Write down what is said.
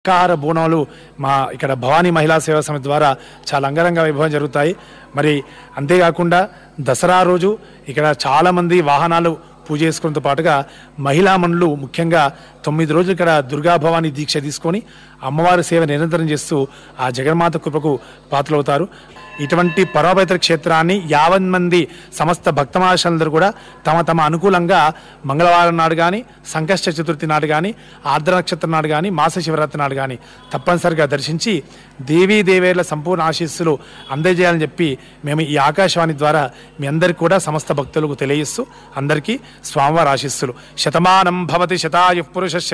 శాకాహార బోనాలు మా ఇక్కడ భవానీ మహిళా సేవా సమితి ద్వారా చాలా అంగరంగ వైభవం జరుగుతాయి మరి అంతేకాకుండా దసరా రోజు ఇక్కడ చాలా మంది వాహనాలు పూజ చేసుకోవడంతో పాటుగా మహిళా మనులు ముఖ్యంగా తొమ్మిది రోజులు ఇక్కడ దుర్గా భవానీ దీక్ష తీసుకొని అమ్మవారి సేవ నిరంతరం చేస్తూ ఆ జగన్మాత కృపకు పాత్రలవుతారు ఇటువంటి పరాపవిత్ర క్షేత్రాన్ని యావన్ మంది సమస్త భక్తమాషలందరూ కూడా తమ తమ అనుకూలంగా మంగళవారం నాడు కానీ సంకష్ట చతుర్థి నాడు కానీ ఆర్ద్ర నక్షత్రం నాడు కానీ మాస శివరాత్రి నాడు కానీ తప్పనిసరిగా దర్శించి దేవీ దేవేర్ల సంపూర్ణ ఆశీస్సులు అందజేయాలని చెప్పి మేము ఈ ఆకాశవాణి ద్వారా మీ అందరికీ కూడా సమస్త భక్తులకు తెలియజేస్తూ అందరికీ స్వామివారి ఆశీస్సులు శతమానం భవతి శతాయు పురుష